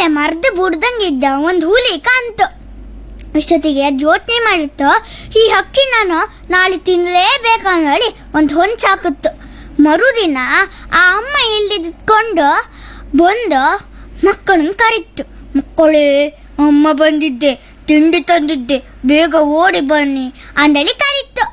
ಅಲ್ಲೇ ಮರ್ದ ಬುಡ್ದಂಗಿದ್ದ ಒಂದು ಹುಲಿ ಕಾಂತು ಅಷ್ಟೊತ್ತಿಗೆ ಯೋಚನೆ ಮಾಡಿತ್ತು ಈ ಹಕ್ಕಿ ನಾನು ನಾಳೆ ತಿನ್ನಲೇಬೇಕಂದೇಳಿ ಒಂದು ಹೊಂಚಾಕಿತ್ತು ಮರುದಿನ ಆ ಅಮ್ಮ ಇಲ್ದಿದ್ಕೊಂಡು ಬಂದು ಮಕ್ಕಳನ್ನ ಕರೀತು ಮಕ್ಕಳೇ ಅಮ್ಮ ಬಂದಿದ್ದೆ ತಿಂಡಿ ತಂದಿದ್ದೆ ಬೇಗ ಓಡಿ ಬನ್ನಿ ಅಂದೇಳಿ ಕರೀತು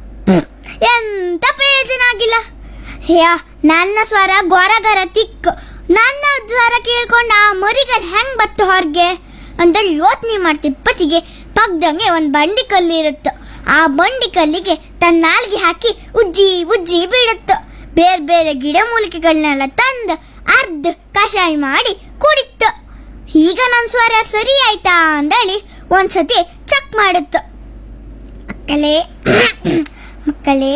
ಎಂತ ಪ್ರಯೋಜನ ಆಗಿಲ್ಲ ಯಾ ನನ್ನ ಸ್ವರ ಗೊರಗರ ತಿಕ್ಕು ನನ್ನ ಸ್ವರ ಕೇಳ್ಕೊಂಡು ಆ ಮರಿಗಳು ಹೆಂಗ್ ಬತ್ತು ಹೊರಗೆ ಅಂತ ಯೋಚನೆ ಮಾಡ್ತಿಪ್ಪತ್ತಿಗೆ ಪಗ್ದಂಗೆ ಒಂದು ಬಂಡಿ ಕಲ್ಲು ಇರುತ್ತು ಆ ಬಂಡಿ ಕಲ್ಲಿಗೆ ತನ್ನ ನಾಲ್ಗೆ ಹಾಕಿ ಉಜ್ಜಿ ಉಜ್ಜಿ ಬೀಳುತ್ತು ಬೇರೆ ಬೇರೆ ಗಿಡಮೂಲಿಕೆಗಳನ್ನೆಲ್ಲ ತಂದು ಅರ್ಧ ಕಷಾಯ ಮಾಡಿ ಕುಡಿತ್ತು ಈಗ ನನ್ನ ಸ್ವರ ಸರಿ ಆಯ್ತಾ ಅಂದೇಳಿ ಒಂದ್ಸತಿ ಚೆಕ್ ಮಾಡುತ್ತು ಮಕ್ಕಳೇ ಮಕ್ಕಳೇ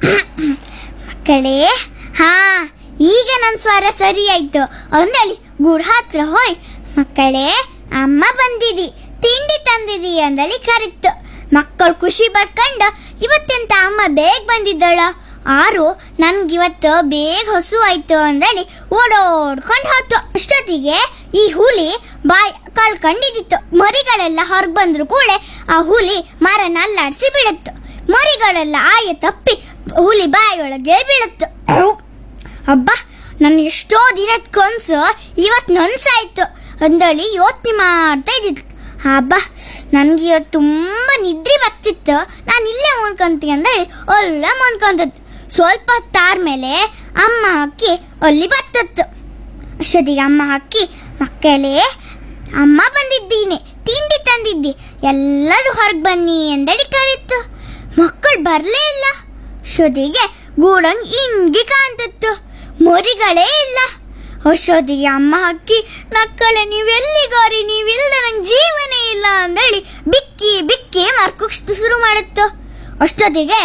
ಮಕ್ಕಳೇ ಹಾ ಈಗ ನನ್ನ ಸ್ವರ ಸರಿ ಆಯ್ತು ಅಂದಳಿ ಗೂಡ್ ಹತ್ರ ಹೋಯ್ ಮಕ್ಕಳೇ ಅಮ್ಮ ಬಂದಿದಿ ತಿಂಡಿ ತಂದಿದಿ ಅಂದಳಿ ಕರಿತು ಮಕ್ಕಳು ಖುಷಿ ಪಡ್ಕೊಂಡು ಇವತ್ತೆಂತ ಅಮ್ಮ ಬೇಗ ಬಂದಿದ್ದಳ ಆರು ನನ್ಗಿವತ್ತು ಬೇಗ ಹಸು ಆಯ್ತು ಅಂದಳಿ ಓಡೋಡ್ಕೊಂಡು ಹೋತು ಅಷ್ಟೊತ್ತಿಗೆ ಈ ಹುಲಿ ಬಾಯ್ ಕಳ್ಕೊಂಡಿದ್ದಿತ್ತು ಮರಿಗಳೆಲ್ಲ ಹೊರಗೆ ಬಂದ್ರು ಕೂಡಲೇ ಆ ಹುಲಿ ಮರನ ಅಲ್ಲಾಡಿಸಿ ಬಿಡುತ್ತು ಮರಿಗಳೆಲ್ಲ ಆಯ ತಪ್ಪಿ ಹುಲಿ ಬಾಯಿಯೊಳಗೆ ಬೀಳುತ್ತು ಹಬ್ಬ ನನ್ನ ಎಷ್ಟೋ ದಿನದ ಕನ್ಸು ಇವತ್ತು ನನ್ಸಾಯ್ತು ಅಂದಳಿ ಯೋಚನೆ ಮಾಡ್ತಾ ಇದ್ದಿತ್ತು ಹಬ್ಬ ನನಗೆ ಇವತ್ತು ತುಂಬ ನಿದ್ರೆ ಬರ್ತಿತ್ತು ನಾನು ಇಲ್ಲೇ ಮುನ್ಕೊಂತೀನಿ ಅಂದಳಿ ಅಲ್ಲೇ ಮುನ್ಕೊಂತದ್ದು ಸ್ವಲ್ಪ ಹೊತ್ತಾದ್ಮೇಲೆ ಅಮ್ಮ ಹಕ್ಕಿ ಅಲ್ಲಿ ಬರ್ತತ್ತು ಅಷ್ಟೊತ್ತಿಗೆ ಅಮ್ಮ ಹಕ್ಕಿ ಮಕ್ಕಳೇ ಅಮ್ಮ ಬಂದಿದ್ದೀನಿ ತಿಂಡಿ ತಂದಿದ್ದಿ ಎಲ್ಲರೂ ಹೊರಗೆ ಬನ್ನಿ ಎಂದಳಿ ಕರೀತು ಮಕ್ಕಳು ಬರಲೇ ಇಲ್ಲ ಅಷ್ಟೊತ್ತಿಗೆ ಗೂಡಂಗ್ ಹಿಂಗೆ ಕಾಣ್ತಿತ್ತು ಮರಿಗಳೇ ಇಲ್ಲ ಅಷ್ಟೊತ್ತಿಗೆ ಅಮ್ಮ ಹಕ್ಕಿ ಮಕ್ಕಳೇ ನೀವೆಲ್ಲಿಗೋರಿ ನೀವಿಲ್ಲದ ನಂಗೆ ಜೀವನೇ ಇಲ್ಲ ಅಂದೇಳಿ ಬಿಕ್ಕಿ ಬಿಕ್ಕಿ ಮರ್ಕೋಕ್ ಶುರು ಮಾಡುತ್ತು ಅಷ್ಟೊತ್ತಿಗೆ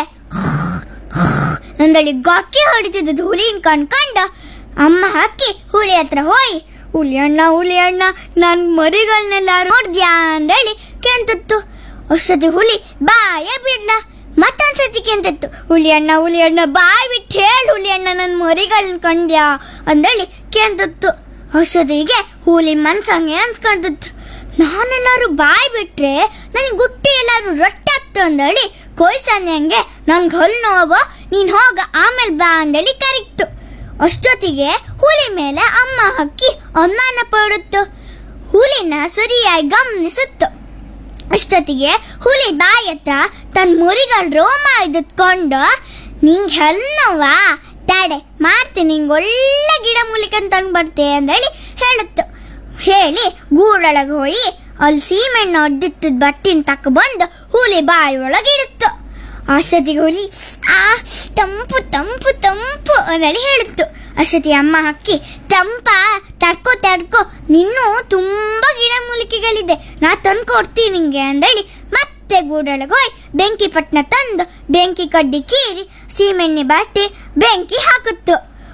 ಅಂದಳಿ ಗಾಕಿ ಹೊಡಿತಿದ್ದದ್ದು ಹುಲಿನ ಕಣ್ಕಂಡ ಅಮ್ಮ ಹಾಕಿ ಹುಲಿ ಹತ್ರ ಹೋಯ್ ಹುಲಿ ಅಣ್ಣ ಹುಲಿ ಅಣ್ಣ ನನ್ ಮರಿಗಳನ್ನೆಲ್ಲ ನೋಡ್ದ್ಯಾ ಅಂದೇಳಿ ಕೆಂತತ್ತು ಅಷ್ಟೊತ್ತಿಗೆ ಹುಲಿ ಬಾಯೇ ಬಿಡ್ಲ ಮತ್ತೊಂದ್ಸತಿ ಕೆಂತತ್ತು ಹುಲಿ ಅಣ್ಣ ಹುಲಿ ಅಣ್ಣ ಬಾಯ್ ಬಿಟ್ಟು ಹೇಳು ಹುಲಿ ಅಣ್ಣ ನನ್ನ ಮರಿಗಳನ್ನ ಕಂಡ್ಯಾ ಅಂದೇಳಿ ಕೆಂತತ್ತು ಅಷ್ಟೊತ್ತಿಗೆ ಹುಲಿ ಮನ್ಸಂಗೆ ಅನ್ಸ್ಕೊಂತತ್ತು ನಾನೆಲ್ಲಾರು ಬಾಯ್ ಬಿಟ್ರೆ ನನಗೆ ಗುಟ್ಟಿ ಎಲ್ಲಾರು ರೊಟ್ಟಿ ಆಗ್ತು ಅಂದೇಳಿ ಕೊಯ್ಸನ್ಯಂಗೆ ನಂಗೆ ಹಲ್ ನೋವು ನೀನ್ ಹೋಗ ಆಮೇಲೆ ಬಾ ಅಂದೇಳಿ ಕರಿಕ್ತು ಅಷ್ಟೊತ್ತಿಗೆ ಹುಲಿ ಮೇಲೆ ಅಮ್ಮ ಹಕ್ಕಿ ಅನುಮಾನ ಪಡುತ್ತು ಹುಲಿನ ಸರಿಯಾಗಿ ಗಮನಿಸುತ್ತು ಅಷ್ಟೊತ್ತಿಗೆ ಹುಲಿ ಬಾಯಿ ಹತ್ರ ತನ್ನ ಮುರಿಗಳ ರೋಮ ಹಿಡಿದುಕೊಂಡು ನಿಂಗೆ ಹೆಲ್ನವಾ ತಡೆ ಮಾಡ್ತೀನಿ ನಿಂಗೆ ಒಳ್ಳೆ ಗಿಡ ಮೂಲಿಕನ್ ತಂದು ಬರ್ತೆ ಅಂದೇಳಿ ಹೇಳುತ್ತು ಹೇಳಿ ಗೂಡೊಳಗೆ ಹೋಗಿ ಅಲ್ಲಿ ಸೀಮೆಣ್ಣೆ ಒಡ್ದಿತ್ತು ಬಟ್ಟಿನ ತಕ್ಕ ಬಂದು ಹುಲಿ ಬಾಯಿ ಒಳಗೆ ಇಡುತ್ತು ಅಷ್ಟೊತ್ತಿಗೆ ಹುಲಿ ಆ ತಂಪು ತಂಪು ತಂಪು ಅಂದೇಳಿ ಹೇಳುತ್ತು ಅಷ್ಟೊತ್ತಿಗೆ ಅಮ್ಮ ಹಕ್ಕಿ ತಂಪ ತಡ್ಕೋ ತಡ್ಕೋ ನಿನ್ನೂ ತುಂಬಾ ಗಿಡಮೂಲಿಕೆಗಳಿದೆ ನಾ ತಂದು ಕೊಡ್ತೀನಿ ನಿಂಗೆ ಅಂದೇಳಿ ಮತ್ತೆ ಗೂಡೊಳಗೆ ಹೋಯ್ ಬೆಂಕಿ ಪಟ್ನ ತಂದು ಬೆಂಕಿ ಕಡ್ಡಿ ಕೀರಿ ಸೀಮೆಣ್ಣೆ ಬಾಟಿ ಬೆಂಕಿ ಹಾಕುತ್ತು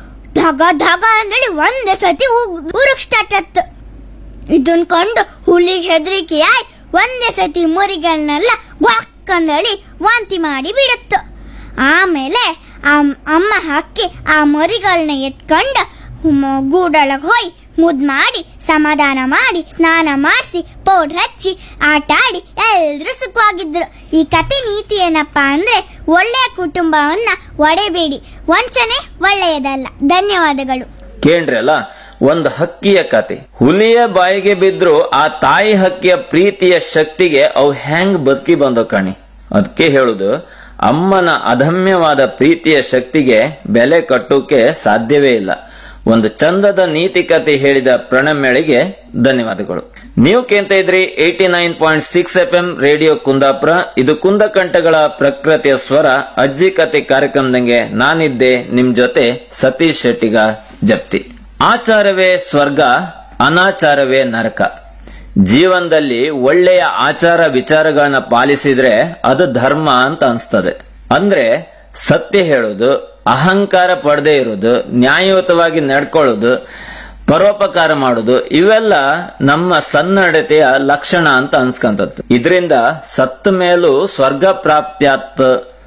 ಧಗ ಧಗ ಅಂದೇಳಿ ಒಂದೇ ಸತಿ ಊರಕ್ ಸ್ಟಾರ್ಟ್ ಆಯ್ತು ಇದನ್ ಕಂಡು ಹುಲಿಗೆ ಹೆದರಿಕೆ ಆಯ್ ಒಂದೇ ಸತಿ ಮುರಿಗಳನ್ನೆಲ್ಲ ಗ್ವಾಕ್ಕಂದಳಿ ವಾಂತಿ ಮಾಡಿ ಬಿಡುತ್ತು ಆಮೇಲೆ ಆ ಅಮ್ಮ ಹಕ್ಕಿ ಆ ಮರಿಗಳನ್ನ ಎತ್ಕೊಂಡು ಗೂಡೊಳಗೆ ಹೋಯ್ ಮುದ್ ಮಾಡಿ ಸಮಾಧಾನ ಮಾಡಿ ಸ್ನಾನ ಮಾಡಿಸಿ ಪೌಡ್ರ್ ಹಚ್ಚಿ ಆಟ ಆಡಿ ಎಲ್ರೂ ಸುಖವಾಗಿದ್ರು ಈ ಕತೆ ನೀತಿ ಏನಪ್ಪ ಅಂದ್ರೆ ಒಳ್ಳೆಯ ಕುಟುಂಬವನ್ನ ಒಡೆಬೇಡಿ ವಂಚನೆ ಒಳ್ಳೆಯದಲ್ಲ ಧನ್ಯವಾದಗಳು ಕೇಳ್ರಲ್ಲ ಒಂದ್ ಹಕ್ಕಿಯ ಕತೆ ಹುಲಿಯ ಬಾಯಿಗೆ ಬಿದ್ರು ಆ ತಾಯಿ ಹಕ್ಕಿಯ ಪ್ರೀತಿಯ ಶಕ್ತಿಗೆ ಅವು ಹೆಂಗ್ ಬದುಕಿ ಬಂದೋ ಕಣಿ ಅದಕ್ಕೆ ಹೇಳುದು ಅಮ್ಮನ ಅದಮ್ಯವಾದ ಪ್ರೀತಿಯ ಶಕ್ತಿಗೆ ಬೆಲೆ ಕಟ್ಟೋಕೆ ಸಾಧ್ಯವೇ ಇಲ್ಲ ಒಂದು ಚಂದದ ನೀತಿ ಕತೆ ಹೇಳಿದ ಪ್ರಣಮ್ಯಳಿಗೆ ಧನ್ಯವಾದಗಳು ನೀವು ಕೇಳ್ತ ಇದ್ರಿ eighty nine point six F M radio Kundapura ಇದು ಕುಂದಕಂಠಗಳ ಪ್ರಕೃತಿಯ ಸ್ವರ ಅಜ್ಜಿ ಕತೆ ಕಾರ್ಯಕ್ರಮದಂಗೆ ನಾನಿದ್ದೆ ನಿಮ್ ಜೊತೆ ಸತೀಶ್ ಶೆಟ್ಟಿಗ ಜಪ್ತಿ ಆಚಾರವೇ ಸ್ವರ್ಗ ಅನಾಚಾರವೇ ನರಕ ಜೀವನದಲ್ಲಿ ಒಳ್ಳೆಯ ಆಚಾರ ವಿಚಾರಗಳನ್ನ ಪಾಲಿಸಿದ್ರೆ ಅದು ಧರ್ಮ ಅಂತ ಅನ್ಸ್ತದೆ ಅಂದ್ರೆ ಸತ್ಯ ಹೇಳೋದು ಅಹಂಕಾರ ಪಡದೆ ಇರೋದು ನ್ಯಾಯಯುತವಾಗಿ ನಡ್ಕೊಳ್ಳೋದು ಪರೋಪಕಾರ ಮಾಡೋದು ಇವೆಲ್ಲ ನಮ್ಮ ಸನ್ನಡತೆಯ ಲಕ್ಷಣ ಅಂತ ಅನ್ಸ್ಕಂತದ್ದು ಇದರಿಂದ ಸತ್ತ ಮೇಲೂ ಸ್ವರ್ಗ ಪ್ರಾಪ್ತ್ಯಾತ್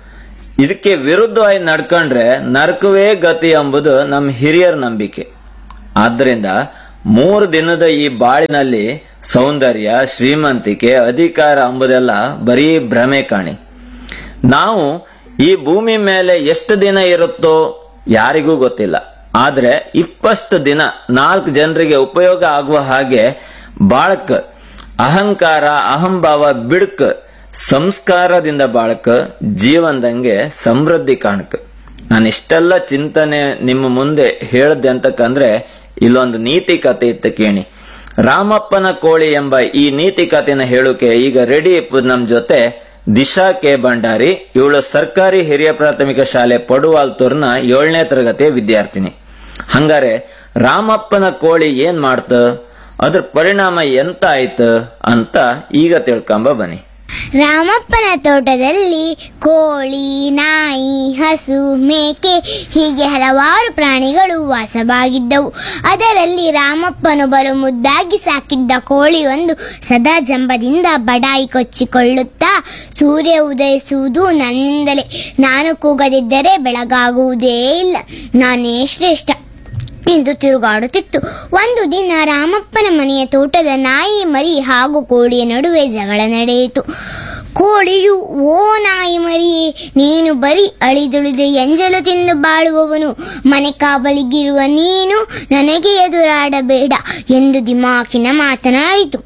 ಇದಕ್ಕೆ ವಿರುದ್ಧವಾಗಿ ನಡ್ಕೊಂಡ್ರೆ ನರಕವೇ ಗತಿ ಎಂಬುದು ನಮ್ಮ ಹಿರಿಯರ ನಂಬಿಕೆ ಆದ್ದರಿಂದ ಮೂರು ದಿನದ ಈ ಬಾಳಿನಲ್ಲಿ ಸೌಂದರ್ಯ ಶ್ರೀಮಂತಿಕೆ ಅಧಿಕಾರ ಎಂಬುದೆಲ್ಲ ಬರೀ ಭ್ರಮೆ ಕಾಣಿ ನಾವು ಈ ಭೂಮಿ ಮೇಲೆ ಎಷ್ಟು ದಿನ ಇರುತ್ತೋ ಯಾರಿಗೂ ಗೊತ್ತಿಲ್ಲ ಆದ್ರೆ ಇಪ್ಪಷ್ಟು ದಿನ ನಾಲ್ಕು ಜನರಿಗೆ ಉಪಯೋಗ ಆಗುವ ಹಾಗೆ ಬಾಳಕ್ ಅಹಂಕಾರ ಅಹಂಭಾವ ಬಿಡ್ಕ್ ಸಂಸ್ಕಾರದಿಂದ ಬಾಳಕ್ ಜೀವನದಂಗೆ ಸಮೃದ್ಧಿ ಕಾಣಕ್ ನಾನು ಇಷ್ಟೆಲ್ಲ ಚಿಂತನೆ ನಿಮ್ಮ ಮುಂದೆ ಹೇಳ್ದೆ ಅಂತಕ್ಕಂದ್ರೆ ಇಲ್ಲೊಂದು ನೀತಿ ಕತೆ ಇತ್ತು ಕೇಳಿ ರಾಮಪ್ಪನ ಕೋಳಿ ಎಂಬ ಈ ನೀತಿ ಕಥೆನ ಹೇಳೋಕೆ ಈಗ ರೆಡಿ ಇಪ್ಪದು ನಮ್ ಜೊತೆ ದಿಶಾ ಕೆ ಭಂಡಾರಿ ಇವಳು ಸರ್ಕಾರಿ ಹಿರಿಯ ಪ್ರಾಥಮಿಕ ಶಾಲೆ ಪಡುವಾಲ್ತೂರ್ನ ಏಳನೇ ತರಗತಿಯ ವಿದ್ಯಾರ್ಥಿನಿ ಹಂಗಾರೆ ರಾಮಪ್ಪನ ಕೋಳಿ ಏನ್ ಮಾಡ್ತ ಅದ್ರ ಪರಿಣಾಮ ಎಂತ ಆಯ್ತು ಅಂತ ಈಗ ತಿಳ್ಕೊಂಬ ಬನ್ನಿ ರಾಮಪ್ಪನ ತೋಟದಲ್ಲಿ ಕೋಳಿ ನಾಯಿ ಹಸು ಮೇಕೆ ಹೀಗೆ ಹಲವಾರು ಪ್ರಾಣಿಗಳು ವಾಸವಾಗಿದ್ದವು ಅದರಲ್ಲಿ ರಾಮಪ್ಪನು ಬಲು ಮುದ್ದಾಗಿ ಸಾಕಿದ್ದ ಕೋಳಿ ಒಂದು ಸದಾ ಜಂಬದಿಂದ ಬಡಾಯಿ ಕೊಚ್ಚಿಕೊಳ್ಳುತ್ತಾ ಸೂರ್ಯ ಉದಯಿಸುವುದು ನನ್ನಿಂದಲೇ ನಾನು ಕೂಗದಿದ್ದರೆ ಬೆಳಗಾಗುವುದೇ ಇಲ್ಲ ನಾನೇ ಶ್ರೇಷ್ಠ ಎಂದು ತಿರುಗಾಡುತ್ತಿತ್ತು ಒಂದು ದಿನ ರಾಮಪ್ಪನ ಮನೆಯ ತೋಟದ ನಾಯಿ ಮರಿ ಹಾಗೂ ಕೋಳಿಯ ನಡುವೆ ಜಗಳ ನಡೆಯಿತು ಕೋಳಿಯು ಓ ನಾಯಿ ಮರಿಯೇ ನೀನು ಬರೀ ಅಳಿದುಳಿದ ಎಂಜಲು ತಿಂದು ಬಾಳುವವನು ಮನೆ ಕಾವಲಿಗಿರುವ ನೀನು ನನಗೆ ಎದುರಾಡಬೇಡ ಎಂದು ದಿಮಾಕಿನ ಮಾತನಾಡಿತು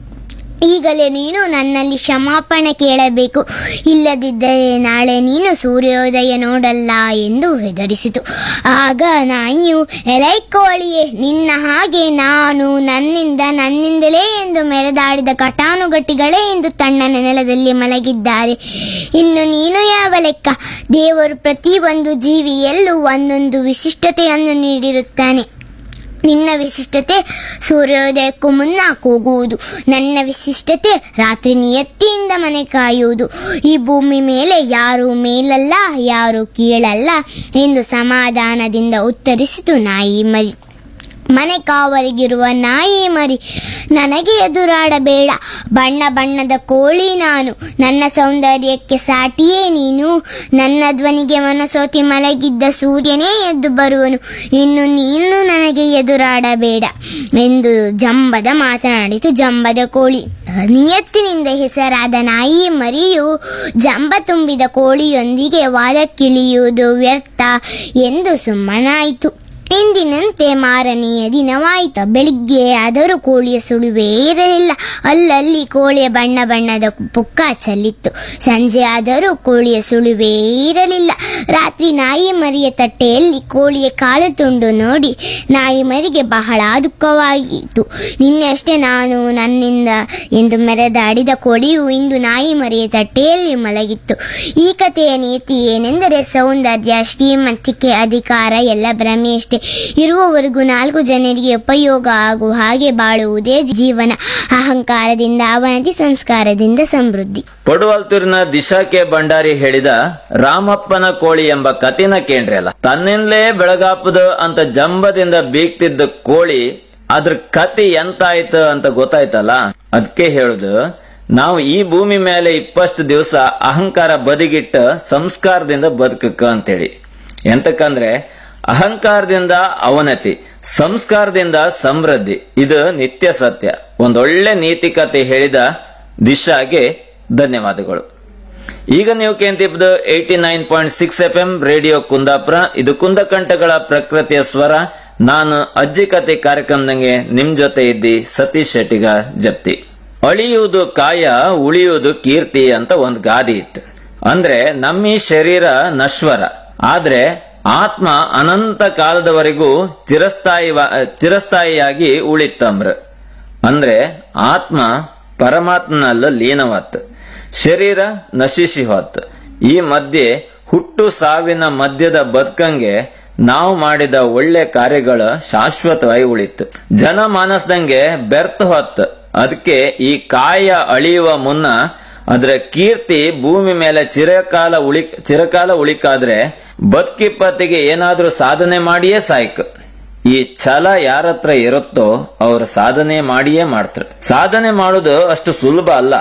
ಈಗಲೇ ನೀನು ನನ್ನಲ್ಲಿ ಕ್ಷಮಾಪಣೆ ಕೇಳಬೇಕು ಇಲ್ಲದಿದ್ದರೆ ನಾಳೆ ನೀನು ಸೂರ್ಯೋದಯ ನೋಡಲ್ಲ ಎಂದು ಹೆದರಿಸಿತು ಆಗ ನಾಯಿಯು ಎಲೈ ಕೋಳಿಯೇ ನಿನ್ನ ಹಾಗೆ ನಾನು ನನ್ನಿಂದ ನನ್ನಿಂದಲೇ ಎಂದು ಮೆರೆದಾಡಿದ ಕಟಾನುಗಟ್ಟಿಗಳೇ ಎಂದು ತಣ್ಣನ ನೆಲದಲ್ಲಿ ಮಲಗಿದ್ದಾರೆ ಇನ್ನು ನೀನು ಯಾವ ಲೆಕ್ಕ ದೇವರು ಪ್ರತಿಯೊಂದು ಜೀವಿಯಲ್ಲೂ ಒಂದೊಂದು ವಿಶಿಷ್ಟತೆಯನ್ನು ನೀಡಿರುತ್ತಾನೆ ನಿನ್ನ ವಿಶಿಷ್ಟತೆ ಸೂರ್ಯೋದಯಕ್ಕೂ ಮುನ್ನ ಕೂಗುವುದು ನನ್ನ ವಿಶಿಷ್ಟತೆ ರಾತ್ರಿ ನಿಯತ್ತಿಯಿಂದ ಮನೆ ಕಾಯುವುದು ಈ ಭೂಮಿ ಮೇಲೆ ಯಾರು ಮೇಲಲ್ಲ ಯಾರು ಕೀಳಲ್ಲ ಎಂದು ಸಮಾಧಾನದಿಂದ ಉತ್ತರಿಸಿತು ನಾಯಿ ಮರಿ ಮನೆ ಕಾವಲಿಗಿರುವ ನಾಯಿ ಮರಿ ನನಗೆ ಎದುರಾಡಬೇಡ ಬಣ್ಣ ಬಣ್ಣದ ಕೋಳಿ ನಾನು ನನ್ನ ಸೌಂದರ್ಯಕ್ಕೆ ಸಾಟಿಯೇ ನೀನು ನನ್ನ ಧ್ವನಿಗೆ ಮನಸೋತಿ ಮಲಗಿದ್ದ ಸೂರ್ಯನೇ ಎದ್ದು ಬರುವನು ಇನ್ನು ನೀನು ನನಗೆ ಎದುರಾಡಬೇಡ ಎಂದು ಜಂಬದ ಮಾತನಾಡಿತು ಜಂಬದ ಕೋಳಿ ನಿಯತ್ತಿನಿಂದ ಹೆಸರಾದ ನಾಯಿ ಮರಿಯು ಜಂಬ ತುಂಬಿದ ಕೋಳಿಯೊಂದಿಗೆ ವಾದಕ್ಕಿಳಿಯುವುದು ವ್ಯರ್ಥ ಎಂದು ಸುಮ್ಮನಾಯಿತು ಎಂದಿನಂತೆ ಮಾರನೆಯ ದಿನವಾಯಿತು ಬೆಳಿಗ್ಗೆ ಆದರೂ ಕೋಳಿಯ ಸುಳಿವೇ ಇರಲಿಲ್ಲ ಅಲ್ಲಲ್ಲಿ ಕೋಳಿಯ ಬಣ್ಣ ಬಣ್ಣದ ಪುಕ್ಕ ಚೆಲ್ಲಿತ್ತು ಸಂಜೆ ಆದರೂ ಕೋಳಿಯ ಸುಳಿವೇ ಇರಲಿಲ್ಲ ರಾತ್ರಿ ನಾಯಿ ಮರಿಯ ತಟ್ಟೆಯಲ್ಲಿ ಕೋಳಿಯ ಕಾಲು ತುಂಡು ನೋಡಿ ನಾಯಿ ಮರಿಗೆ ಬಹಳ ದುಃಖವಾಗಿತ್ತು ನಿನ್ನೆಷ್ಟೇ ನಾನು ನನ್ನಿಂದ ಎಂದು ಮೆರೆದಾಡಿದ ಕೋಳಿಯು ಇಂದು ನಾಯಿ ಮರಿಯ ತಟ್ಟೆಯಲ್ಲಿ ಮಲಗಿತ್ತು ಈ ಕಥೆಯ ನೀತಿ ಏನೆಂದರೆ ಸೌಂದರ್ಯ ಶ್ರೀಮಂತಿಕೆ ಅಧಿಕಾರ ಎಲ್ಲ ಭ್ರಮೆಯಷ್ಟೇ ಇರುವವರೆಗೂ ನಾಲ್ಕು ಜನರಿಗೆ ಉಪಯೋಗ ಆಗುವ ಹಾಗೆ ಬಾಳುವುದೇ ಜೀವನ ಅಹಂಕಾರದಿಂದ ಅವನತಿ ಸಂಸ್ಕಾರದಿಂದ ಸಮೃದ್ಧಿ ಪಡುವಲ್ತೂರಿನ ದಿಶಾ ಕೆ ಭಂಡಾರಿ ಹೇಳಿದ ರಾಮಪ್ಪನ ಕೋಳಿ ಎಂಬ ಕಥೆನ ಕೇಳ್ರಲ್ಲ ತನ್ನಿಂದಲೇ ಬೆಳಗಾಪುದು ಅಂತ ಜಂಬದಿಂದ ಬೀಗ್ತಿದ್ದ ಕೋಳಿ ಅದ್ರ ಕತೆ ಎಂತಾಯ್ತು ಅಂತ ಗೊತ್ತಾಯ್ತಲ್ಲ ಅದಕ್ಕೆ ಹೇಳುದು ನಾವು ಈ ಭೂಮಿ ಮೇಲೆ ಇಪ್ಪಷ್ಟು ದಿವಸ ಅಹಂಕಾರ ಬದಿಗಿಟ್ಟ ಸಂಸ್ಕಾರದಿಂದ ಬದುಕಕ್ಕ ಅಂತೇಳಿ ಎಂತಕ್ಕಂದ್ರೆ ಅಹಂಕಾರದಿಂದ ಅವನತಿ ಸಂಸ್ಕಾರದಿಂದ ಸಮೃದ್ಧಿ ಇದು ನಿತ್ಯ ಸತ್ಯ ಒಂದೊಳ್ಳೆ ನೀತಿ ಕತೆ ಹೇಳಿದ ದಿಶಾಗೆ ಧನ್ಯವಾದಗಳು ಈಗ ನೀವು ಕೇಂತಿಪ್ಪದು eighty nine point six F M radio Kundapura ಇದು ಕುಂದಕಂಠಗಳ ಪ್ರಕೃತಿಯ ಸ್ವರ ನಾನು ಅಜ್ಜಿ ಕತೆ ಕಾರ್ಯಕ್ರಮದಂಗೆ ನಿಮ್ ಜೊತೆ ಇದ್ದಿ ಸತೀಶ್ ಶೆಟ್ಟಿಗ ಜಪ್ತಿ ಅಳಿಯುವುದು ಕಾಯ ಉಳಿಯುವುದು ಕೀರ್ತಿ ಅಂತ ಒಂದ್ ಗಾದಿ ಇತ್ತು ಅಂದ್ರೆ ನಮ್ಮಿ ಶರೀರ ನಶ್ವರ ಆದ್ರೆ ಆತ್ಮ ಅನಂತ ಕಾಲದವರೆಗೂ ಚಿರಸ್ಥಾಯಿ ಚಿರಸ್ಥಾಯಿಯಾಗಿ ಉಳಿತಂಬ್ರ ಅಂದ್ರೆ ಆತ್ಮ ಪರಮಾತ್ಮನಲ್ಲ ಲೀನವತ್ ಶರೀರ ನಶಿಸಿ ಹೊತ್ ಈ ಮಧ್ಯೆ ಹುಟ್ಟು ಸಾವಿನ ಮಧ್ಯದ ಬದುಕಂಗೆ ನಾವು ಮಾಡಿದ ಒಳ್ಳೆ ಕಾರ್ಯಗಳು ಶಾಶ್ವತವಾಗಿ ಉಳಿತು ಜನ ಮಾನಸದಂಗೆ ಬೆರ್ತ ಹೊತ್ ಅದಕ್ಕೆ ಈ ಕಾಯ ಅಳಿಯುವ ಮುನ್ನ ಅದರ ಕೀರ್ತಿ ಭೂಮಿ ಮೇಲೆ ಚಿರಕಾಲ ಉಳಿ ಚಿರಕಾಲ ಉಳಿಕಾದ್ರೆ ಬದುಕಿಪ್ಪತ್ತಿಗೆ ಏನಾದ್ರೂ ಸಾಧನೆ ಮಾಡಿಯೇ ಸಾಯ್ಕು ಈ ಛಲ ಯಾರತ್ರ ಇರುತ್ತೋ ಅವ್ರು ಸಾಧನೆ ಮಾಡಿಯೇ ಮಾಡ್ತಾರೆ ಸಾಧನೆ ಮಾಡುದು ಅಷ್ಟು ಸುಲಭ ಅಲ್ಲ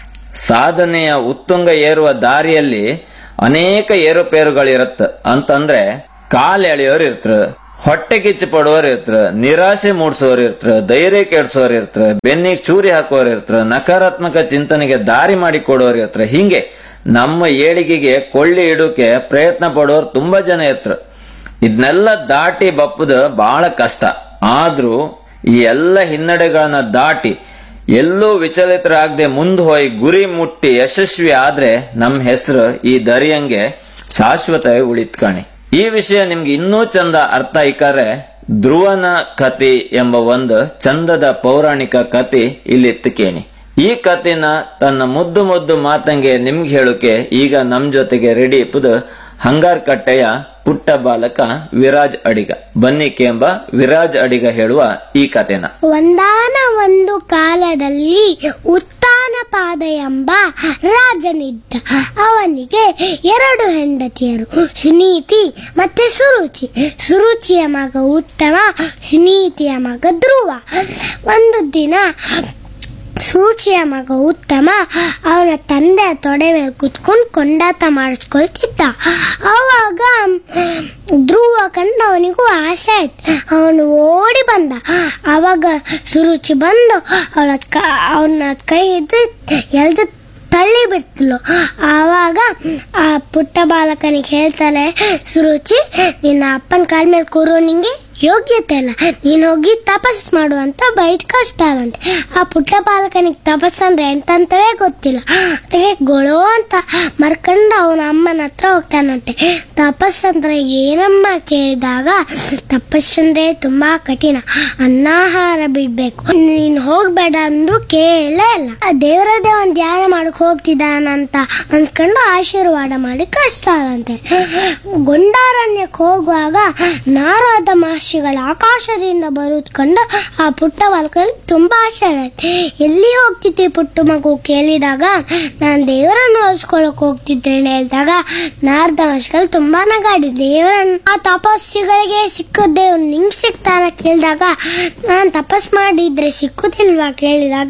ಸಾಧನೆಯ ಉತ್ತುಂಗ ಏರುವ ದಾರಿಯಲ್ಲಿ ಅನೇಕ ಏರುಪೇರುಗಳಿರತ್ತ ಅಂತಂದ್ರೆ ಕಾಲ್ ಎಳೆಯೋರು ಇರ್ತಾರ ಹೊಟ್ಟೆ ಕಿಚ್ಚು ಪಡುವವ್ರು ಇರ್ತಾರ ನಿರಾಶೆ ಮೂಡಿಸೋರು ಇರ್ತಾರ ಧೈರ್ಯ ಕೆಡ್ಸೋರು ಇರ್ತಾರ ಬೆನ್ನಿಗೆ ಚೂರಿ ಹಾಕೋರು ಇರ್ತಾರ ನಕಾರಾತ್ಮಕ ಚಿಂತನೆಗೆ ದಾರಿ ಮಾಡಿ ಕೊಡೋರು ಇರ್ತಾರ ಹಿಂಗೆ ನಮ್ಮ ಏಳಿಗೆಗೆ ಕೊಳ್ಳಿ ಇಡೋಕೆ ಪ್ರಯತ್ನ ಪಡೋರು ತುಂಬಾ ಜನ ಇರ್ತಾರ ಇದನ್ನೆಲ್ಲ ದಾಟಿ ಬಪ್ಪದ ಬಹಳ ಕಷ್ಟ ಆದ್ರೂ ಈ ಎಲ್ಲ ಹಿನ್ನಡೆಗಳನ್ನ ದಾಟಿ ಎಲ್ಲೂ ವಿಚಲಿತರಾಗದೆ ಮುಂದೆ ಹೋಗಿ ಗುರಿ ಮುಟ್ಟಿ ಯಶಸ್ವಿ ಆದ್ರೆ ನಮ್ ಹೆಸರು ಈ ದರಿಯಂಗೆ ಶಾಶ್ವತವೇ ಉಳಿತ್ ಕಾಣಿ ಈ ವಿಷಯ ನಿಮ್ಗೆ ಇನ್ನೂ ಚಂದ ಅರ್ಥ ಐಕಾರೆ ಧ್ರುವನ ಕತೆ ಎಂಬ ಒಂದು ಚಂದದ ಪೌರಾಣಿಕ ಕತೆ ಇಲ್ಲಿತ್ತು ಕೇಣಿ ಈ ಕತೆನ ತನ್ನ ಮುದ್ದು ಮುದ್ದು ಮಾತಂಗೆ ನಿಮ್ಗೆ ಹೇಳೋಕೆ ಈಗ ನಮ್ ಜೊತೆಗೆ ರೆಡಿ ಇಪ್ಪದು ಹಂಗಾರ್ ಕಟ್ಟೆಯ ಪುಟ್ಟ ಬಾಲಕ ವಿರಾಜ್ ಅಡಿಗ ಬನ್ನಿ ಕೆಂಬ ವಿರಾಜ್ ಅಡಿಗ ಹೇಳುವ ಈ ಕತೆನ ಒಂದಾನ ಒಂದು ಕಾಲದಲ್ಲಿ ಉತ್ತಾನ ಪಾದ ಎಂಬ ರಾಜನಿದ್ದ ಅವನಿಗೆ ಎರಡು ಹೆಂಡತಿಯರು ಸುನೀತಿ ಮತ್ತೆ ಸುರುಚಿ ಸುರುಚಿಯ ಮಗ ಉತ್ತಮ ಸುನೀತಿಯ ಮಗ ಧ್ರುವ ಒಂದು ದಿನ ಸೂಚಿಯ ಮಗ ಉತ್ತಮ ಅವನ ತಂದೆ ತೊಡೆ ಮೇಲೆ ಕುತ್ಕೊಂಡು ಕೊಂಡಾಟ ಮಾಡಿಸ್ಕೊಳ್ತಿದ್ದ ಅವಾಗ ಧ್ರುವ ಕಂಡು ಅವನಿಗೂ ಆಸೆ ಆಯ್ತು ಅವನು ಓಡಿ ಬಂದ ಅವಾಗ ಸುರುಚಿ ಬಂದು ಅವಳ ಅವನ ಕೈ ಹಿಡಿದು ಎಲ್ದು ತಳ್ಳಿ ಬಿಡ್ತಲು ಆವಾಗ ಆ ಪುಟ್ಟ ಬಾಲಕನಿಗೆ ಹೇಳ್ತಾಳೆ ಸುರುಚಿ ನಿನ್ನ ಅಪ್ಪನ ಕಾಲ ಮೇಲೆ ಕೂರೋ ನಿಂಗೆ ಯೋಗ್ಯತೆ ಇಲ್ಲ ನೀನು ಹೋಗಿ ತಪಸ್ ಮಾಡು ಅಂತ ಬೈಟ್ ಕಷ್ಟಾರಂತೆ ಆ ಪುಟ್ಟ ಬಾಲಕನಿಗೆ ತಪಸ್ಸಂದ್ರೆ ಎಂತಂತವೇ ಗೊತ್ತಿಲ್ಲ ಅದಕ್ಕೆ ಗೊಳೋ ಅಂತ ಮರ್ಕಂಡು ಅವನ ಅಮ್ಮನ ಹತ್ರ ಹೋಗ್ತಾನಂತೆ ತಪಸ್ಸಂದ್ರೆ ಏನಮ್ಮ ಕೇಳಿದಾಗ ತಪಸ್ಸಂದ್ರೆ ತುಂಬಾ ಕಠಿಣ ಅನ್ನಾಹಾರ ಬಿಡ್ಬೇಕು ನೀನು ಹೋಗ್ಬೇಡ ಅಂದ್ರು ಕೇಳೇ ಇಲ್ಲ ಆ ದೇವರದೇ ಒಂದ್ ಧ್ಯಾನ ಮಾಡಕ್ ಹೋಗ್ತಿದ್ದಾನಂತ ಅನ್ಸ್ಕೊಂಡು ಆಶೀರ್ವಾದ ಮಾಡಿ ಕಷ್ಟಾರಂತೆ ಗೊಂಡಾರಣ್ಯಕ್ಕೆ ಹೋಗುವಾಗ ನಾರದ ಮಹರ್ಷಿಗಳ ಆಕಾಶದಿಂದ ಬರುದ್ ಕಂಡು ಆ ಪುಟ್ಟ ಬಾಲಕನಿಗೆ ತುಂಬಾ ಆಶ್ಚರ್ಯ ಆಯ್ತು ಎಲ್ಲಿ ಹೋಗ್ತಿದ್ದೆ ಪುಟ್ಟ ಮಗು ಕೇಳಿದಾಗ ನಾನು ದೇವರನ್ನು ಹೋಲಿಸ್ಕೊಳಕ್ ಹೋಗ್ತಿದ್ದೇನೆ ಹೇಳಿದಾಗ ನಾರದ ಮಹರ್ಷಿಗಳು ತುಂಬಾ ನಗಾಡಿ ದೇವರನ್ನು ಆ ತಪಸ್ಸಿಗಳಿಗೆ ಸಿಕ್ಕ ದೇವ್ರು ನಿಂಗ್ ಸಿಗ್ತಾನ ಕೇಳಿದಾಗ ನಾನು ತಪಸ್ ಮಾಡಿದ್ರೆ ಸಿಕ್ಕುದಿಲ್ವಾ ಕೇಳಿದಾಗ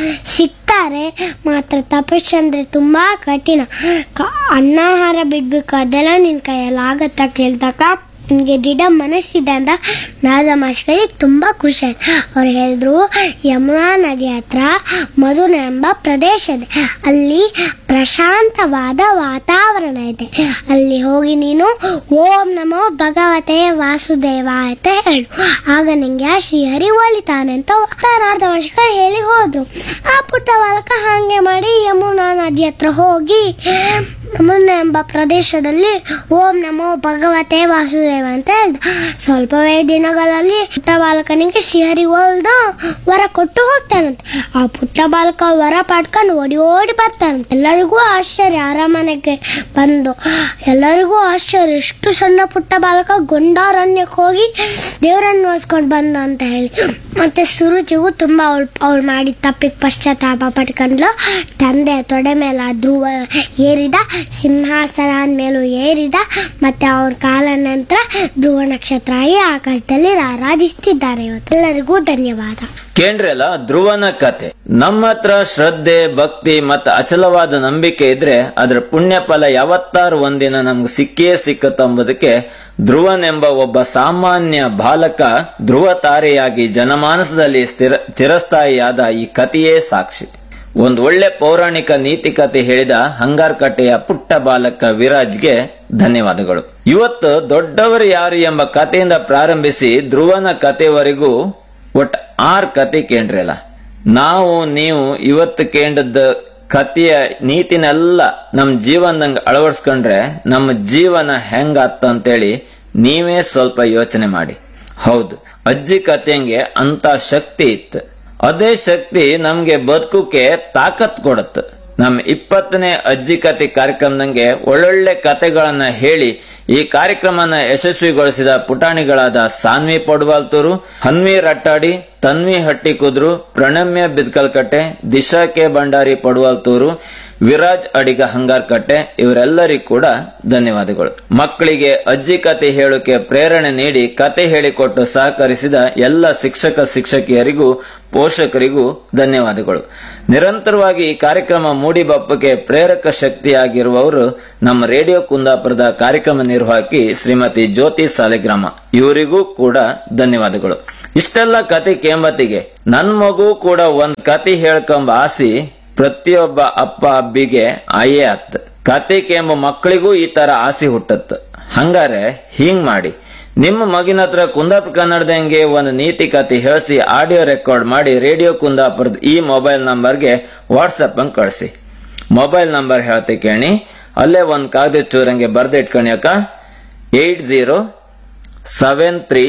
ಸಿಗ್ತಾರೆ ಮಾತ್ರ ತಪಸ್ಸು ಅಂದ್ರೆ ತುಂಬಾ ಕಠಿಣ ಕ- ಅನ್ನಾಹಾರ ಬಿಡ್ಬೇಕು ಅದೆಲ್ಲ ನಿನ್ ಕೈಯಲ್ಲಿ ಆಗತ್ತಾ ಕೇಳಿದಾಗ ನಿಮಗೆ ದಿಢ ಮನಸ್ಸಿದೆ ಅಂತ ನಾದ ಮಾಸ್ಗಳಿಗೆ ತುಂಬಾ ಖುಷಿ ಆಯ್ತು ಅವ್ರು ಹೇಳಿದ್ರು ಯಮುನಾ ನದಿ ಹತ್ರ ಮಧುನ ಎಂಬ ಪ್ರದೇಶ ಇದೆ ಅಲ್ಲಿ ಪ್ರಶಾಂತವಾದ ವಾತಾವರಣ ಇದೆ ಅಲ್ಲಿ ಹೋಗಿ ನೀನು ಓಂ ನಮೋ ಭಗವತೆ ವಾಸುದೇವ ಅಂತ ಹೇಳು ಆಗ ನಿಂಗೆ ಆ ಶ್ರೀಹರಿ ಒಲಿತಾನೆ ಅಂತ ನಾರದ ಮಾಸ್ಗಳು ಹೇಳಿ ಹೋದ್ರು ಆ ಪುಟ್ಟ ಬಾಲಕ ಹಾಗೆ ಮಾಡಿ ಯಮುನಾ ನದಿ ಹತ್ರ ಹೋಗಿ ಯಮುನಾ ಎಂಬ ಪ್ರದೇಶದಲ್ಲಿ ಓಂ ನಮೋ ಭಗವತೆ ವಾಸುದೇವ ಅಂತ ಹೇಳ್ದ ಸ್ವಲ್ಪವೇ ದಿನಗಳಲ್ಲಿ ಪುಟ್ಟ ಬಾಲಕನಿಗೆ ಶ್ರೀಹರಿ ಒಲ್ದು ವರ ಕೊಟ್ಟು ಹೋಗ್ತಾನಂತೆ ಆ ಪುಟ್ಟ ಬಾಲಕ ವರ ಪಡ್ಕೊಂಡು ಓಡಿ ಓಡಿ ಬರ್ತಾನಂತೆ ಎಲ್ಲರಿಗೂ ಆಶ್ಚರ್ಯ ಅರಮನೆಗೆ ಬಂದು ಎಲ್ಲರಿಗೂ ಆಶ್ಚರ್ಯ ಎಷ್ಟು ಸಣ್ಣ ಪುಟ್ಟ ಬಾಲಕ ಗೊಂಡಾರಣ್ಯಕ್ಕೆ ಹೋಗಿ ದೇವರನ್ನು ನೋಡ್ಸ್ಕೊಂಡು ಬಂದ ಅಂತ ಹೇಳಿ ಮತ್ತೆ ಸುರುಚಿಗೂ ತುಂಬಾ ಅವಳು ಅವಳು ಮಾಡಿದ ತಪ್ಪಿಗೆ ಪಶ್ಚಾತ್ತಾಪ ಪಟ್ಕೊಂಡ್ಲು ತಂದೆ ತೊಡೆ ಮೇಲೆ ಆ ಧ್ರುವ ಏರಿದ ಸಿಂಹಾಸನ ಮೇಲೂ ಏರಿದ ಮತ್ತೆ ಅವನ ಕಾಲ ನಂತರ ಧ್ರುವ ನಕ್ಷತ್ರ ಆಗಿ ಆಕಾಶದಲ್ಲಿ ರಾರಾಜಿಸ್ತಿದ್ದಾನೆ ಇವತ್ತು ಎಲ್ಲರಿಗೂ ಧನ್ಯವಾದ ಕೇಂದ್ರಲ್ಲ ಧ್ರುವನ ಕತೆ ನಮ್ಮ ಹತ್ರ ಶ್ರದ್ಧೆ ಭಕ್ತಿ ಮತ್ತು ಅಚಲವಾದ ನಂಬಿಕೆ ಇದ್ರೆ ಅದರ ಪುಣ್ಯ ಫಲ ಯಾವತ್ತಾರು ಒಂದಿನ ನಮ್ಗೆ ಸಿಕ್ಕೇ ಸಿಕ್ಕತ್ತಂಬುದಕ್ಕೆ ಧ್ರುವನೆಂಬ ಒಬ್ಬ ಸಾಮಾನ್ಯ ಬಾಲಕ ಧ್ರುವ ತಾರೆಯಾಗಿ ಜನಮಾನಸದಲ್ಲಿ ಸ್ಥಿರ ಚಿರಸ್ಥಾಯಿಯಾದ ಈ ಕಥೆಯೇ ಸಾಕ್ಷಿ ಒಂದು ಒಳ್ಳೆ ಪೌರಾಣಿಕ ನೀತಿ ಕತೆ ಹೇಳಿದ ಹಂಗಾರ್ಕಟ್ಟೆಯ ಪುಟ್ಟ ಬಾಲಕ ವಿರಾಜ್ಗೆ ಧನ್ಯವಾದಗಳು ಇವತ್ತು ದೊಡ್ಡವರು ಯಾರು ಎಂಬ ಕಥೆಯಿಂದ ಪ್ರಾರಂಭಿಸಿ ಧ್ರುವನ ಕಥೆವರೆಗೂ ಒಟ್ ಆರ್ ಕತೆ ಕೇಂದ್ರಲ್ಲ ನಾವು ನೀವು ಇವತ್ತು ಕೇಂದ್ರದ ಕಥೆಯ ನೀತಿನೆಲ್ಲ ನಮ್ ಜೀವನದಂಗ ಅಳವಡಿಸ್ಕೊಂಡ್ರೆ ನಮ್ಮ ಜೀವನ ಹೆಂಗ ಅಂತೇಳಿ ನೀವೇ ಸ್ವಲ್ಪ ಯೋಚನೆ ಮಾಡಿ ಹೌದು ಅಜ್ಜಿ ಕಥೆಂಗೆ ಅಂತ ಶಕ್ತಿ ಇತ್ತು ಅದೇ ಶಕ್ತಿ ನಮ್ಗೆ ಬದುಕುಕೆ ತಾಕತ್ ಕೊಡುತ್ತೆ ನಮ್ ಇಪ್ಪತ್ತನೇ ಅಜ್ಜಿ ಕತೆ ಕಾರ್ಯಕ್ರಮದಂಗೆ ಒಳ್ಳೊಳ್ಳೆ ಕತೆಗಳನ್ನ ಹೇಳಿ ಈ ಕಾರ್ಯಕ್ರಮನ ಯಶಸ್ವಿಗೊಳಿಸಿದ ಪುಟಾಣಿಗಳಾದ ಸಾನ್ವಿ ಪೊಡ್ವಾಲ್ತೂರು ಹನ್ವಿ ರಟ್ಟಾಡಿ ತನ್ವಿ ಹಟ್ಟಿ ಕುದ್ರು ಪ್ರಣಮ್ಯ ಬಿದ್ಕಲ್ಕಟ್ಟೆ ದಿಶಾ ಕೆ ಭಂಡಾರಿ ಪಡ್ವಾಲ್ತೂರು ವಿರಾಜ್ ಅಡಿಗ ಹಂಗಾರ್ಕಟ್ಟೆ ಇವರೆಲ್ಲರಿಗೂ ಕೂಡ ಧನ್ಯವಾದಗಳು ಮಕ್ಕಳಿಗೆ ಅಜ್ಜಿ ಕತೆ ಹೇಳೋಕೆ ಪ್ರೇರಣೆ ನೀಡಿ ಕತೆ ಹೇಳಿಕೊಟ್ಟು ಸಹಕರಿಸಿದ ಎಲ್ಲ ಶಿಕ್ಷಕ ಶಿಕ್ಷಕಿಯರಿಗೂ ಪೋಷಕರಿಗೂ ಧನ್ಯವಾದಗಳು ನಿರಂತರವಾಗಿ ಈ ಕಾರ್ಯಕ್ರಮ ಮೂಡಿಬಪ್ಪಕ್ಕೆ ಪ್ರೇರಕ ಶಕ್ತಿಯಾಗಿರುವವರು ನಮ್ಮ ರೇಡಿಯೋ ಕುಂದಾಪುರದ ಕಾರ್ಯಕ್ರಮ ನಿರ್ವಾಹಕಿ ಶ್ರೀಮತಿ ಜ್ಯೋತಿ ಸಾಲಿಗ್ರಾಮ ಇವರಿಗೂ ಕೂಡ ಧನ್ಯವಾದಗಳು ಇಷ್ಟೆಲ್ಲ ಕತೆ ಕೇಂಬತ್ತಿಗೆ ನನ್ ಮಗು ಕೂಡ ಒಂದ್ ಕತೆ ಹೇಳ್ಕೊಂಬ ಆಸಿ ಪ್ರತಿಯೊಬ್ಬ ಅಪ್ಪ ಅಬ್ಬಿಗೆ ಆಯೇ ಆತ್ ಕತೆ ಕೇಂಬ ಮಕ್ಕಳಿಗೂ ಈ ತರ ಆಸೆ ಹುಟ್ಟತ್ ಹಂಗಾರೆ ಹಿಂಗ್ ಮಾಡಿ ನಿಮ್ಮ ಮಗಿನ ಹತ್ರ ಕುಂದಾಪುರ ಕನ್ನಡದಂಗೆ ಒಂದು ನೀತಿ ಕತೆ ಹೇಳಿಸಿ ಆಡಿಯೋ ರೆಕಾರ್ಡ್ ಮಾಡಿ ರೇಡಿಯೋ ಕುಂದಾಪುರದ ಈ ಮೊಬೈಲ್ ನಂಬರ್ಗೆ ವಾಟ್ಸಪ್ ಅಂಗ್ ಕಳಿಸಿ ಮೊಬೈಲ್ ನಂಬರ್ ಹೇಳ್ತೆ ಕೇಳಿ ಅಲ್ಲೇ ಒಂದ್ ಕಾಗದ ಚೂರಂಗೆ ಬರ್ದಿಟ್ಕಣಿ ಅಕ್ಕ eight zero seven three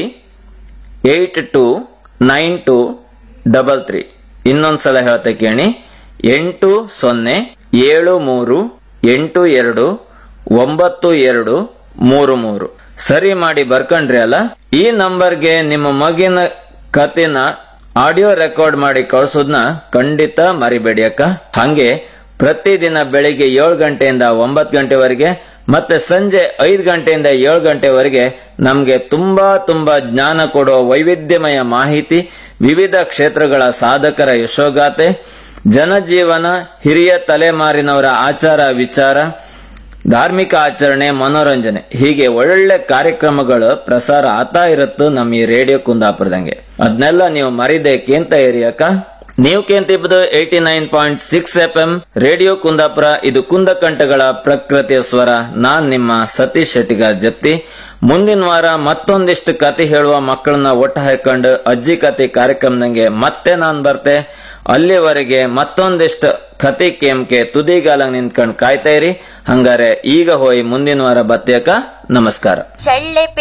eight two nine two double three ಇನ್ನೊಂದ್ಸಲ ಹೇಳ್ತೆ ಕೇಳಿ ಎಂಟು ಸೊನ್ನೆ ಏಳು ಮೂರು ಎಂಟು ಎರಡು ಒಂಬತ್ತು ಎರಡು ಮೂರು ಮೂರು ಸರಿ ಮಾಡಿ ಬರ್ಕಂಡ್ರಿ ಅಲ್ಲ ಈ ನಂಬರ್ಗೆ ನಿಮ್ಮ ಮಗಿನ ಕತೆನ ಆಡಿಯೋ ರೆಕಾರ್ಡ್ ಮಾಡಿ ಕಳ್ಸೋದ್ನ ಖಂಡಿತ ಮರಿಬೇಡಿ ಅಕ್ಕ ಹಂಗೆ ಪ್ರತಿದಿನ ಬೆಳಿಗ್ಗೆ ಏಳು ಗಂಟೆಯಿಂದ ಒಂಬತ್ತು ಗಂಟೆವರೆಗೆ ಮತ್ತೆ ಸಂಜೆ ಐದು ಗಂಟೆಯಿಂದ ಏಳು ಗಂಟೆವರೆಗೆ ನಮ್ಗೆ ತುಂಬಾ ತುಂಬಾ ಜ್ಞಾನ ಕೊಡುವ ವೈವಿಧ್ಯಮಯ ಮಾಹಿತಿ ವಿವಿಧ ಕ್ಷೇತ್ರಗಳ ಸಾಧಕರ ಯಶೋಗಾಥೆ ಜನಜೀವನ ಹಿರಿಯ ತಲೆಮಾರಿನವರ ಆಚಾರ ವಿಚಾರ ಧಾರ್ಮಿಕ ಆಚರಣೆ ಮನೋರಂಜನೆ ಹೀಗೆ ಒಳ್ಳೆ ಕಾರ್ಯಕ್ರಮಗಳು ಪ್ರಸಾರ ಆತಾ ಇರತ್ತು ನಮ್ಮ ಈ ರೇಡಿಯೋ ಕುಂದಾಪುರದಂಗೆ ಅದನ್ನೆಲ್ಲ ನೀವು ಮರಿದೆ ಕೇಂತ ಇರಿ ಅಕ್ಕ ನೀವು ಕೇಂತಿಪ್ಪದು eighty nine point six F M radio Kundapura ಇದು ಕುಂದಕಂಠಗಳ ಪ್ರಕೃತಿಯ ಸ್ವರ ನಾನ್ ನಿಮ್ಮ ಸತೀಶ್ ಶೆಟ್ಟಿಗಾರ್ ಜಪ್ತಿ ಮುಂದಿನ ವಾರ ಮತ್ತೊಂದಿಷ್ಟು ಕತೆ ಹೇಳುವ ಮಕ್ಕಳನ್ನ ಒಟ್ಟು ಹಾಕೊಂಡು ಅಜ್ಜಿ ಕತೆ ಕಾರ್ಯಕ್ರಮದಂಗೆ ಮತ್ತೆ ನಾನ್ ಬರ್ತೆ ಅಲ್ಲಿವರೆಗೆ ಮತ್ತೊಂದಿಷ್ಟು ಕತೆ ಕೇಮ್ಕೆ ತುದಿಗಾಲ ನಿಂತ್ಕೊಂಡು ಕಾಯ್ತಾ ಇರಿ ಹಂಗಾರೆ ಈಗ ಹೋಗಿ ಮುಂದಿನ ವಾರ ಬತ್ತೆಯಕ್ಕ ನಮಸ್ಕಾರ ಚಳ್ಳೆ